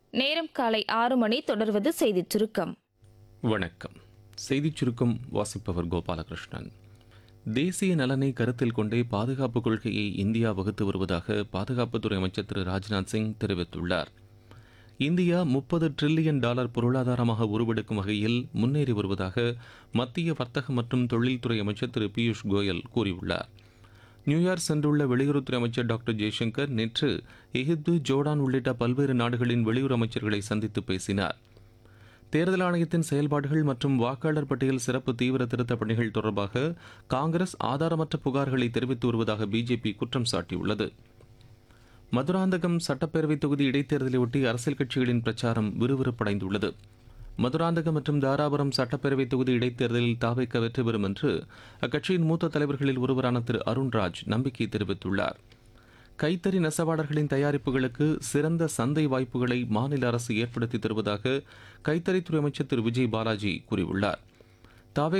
நேரம் காலை ஆறு மணி தொடர்வது செய்திச் சுருக்கம் வணக்கம் செய்திச் சுருக்கம் வாசிப்பவர் கோபாலகிருஷ்ணன் தேசிய நலனை கருத்தில் கொண்டே பாதுகாப்பு கொள்கையை இந்தியா வகுத்து வருவதாக பாதுகாப்புத்துறை அமைச்சர் திரு ராஜ்நாத் சிங் தெரிவித்துள்ளார் இந்தியா முப்பது டிரில்லியன் டாலர் பொருளாதாரமாக உருவெடுக்கும் வகையில் முன்னேறி வருவதாக மத்திய வர்த்தக மற்றும் தொழில்துறை அமைச்சர் திரு பியூஷ் கோயல் கூறியுள்ளார் நியூயார்க் சென்றுள்ள வெளியுறவுத்துறை அமைச்சர் டாக்டர் ஜெய்சங்கர் நேற்று எகிப்து ஜோர்டான் உள்ளிட்ட பல்வேறு நாடுகளின் வெளியுறவு அமைச்சர்களை சந்தித்து பேசினார் தேர்தல் ஆணையத்தின் செயல்பாடுகள் மற்றும் வாக்காளர் பட்டியல் சிறப்பு தீவிர திருத்தப் பணிகள் தொடர்பாக காங்கிரஸ் ஆதாரமற்ற புகார்களை தெரிவித்து வருவதாக பிஜேபி குற்றம் சாட்டியுள்ளது மதுராந்தகம் சட்டப்பேரவை தொகுதி இடைத்தேர்தலையொட்டி அரசியல் கட்சிகளின் பிரச்சாரம் விறுவிறுப்படைந்துள்ளது மதுராந்தகம் மற்றும் தாராபுரம் சட்டப்பேரவை தொகுதி இடைத்தேர்தலில் தாவைக்க வெற்றி பெறும் என்று அக்கட்சியின் மூத்த தலைவர்களில் ஒருவரான திரு அருண்ராஜ் நம்பிக்கை தெரிவித்துள்ளார் கைத்தறி நெசவாளர்களின் தயாரிப்புகளுக்கு சிறந்த சந்தை வாய்ப்புகளை மாநில அரசு ஏற்படுத்தி தருவதாக கைத்தறித்துறை அமைச்சர் திரு விஜய் பாலாஜி கூறியுள்ளார் தாவே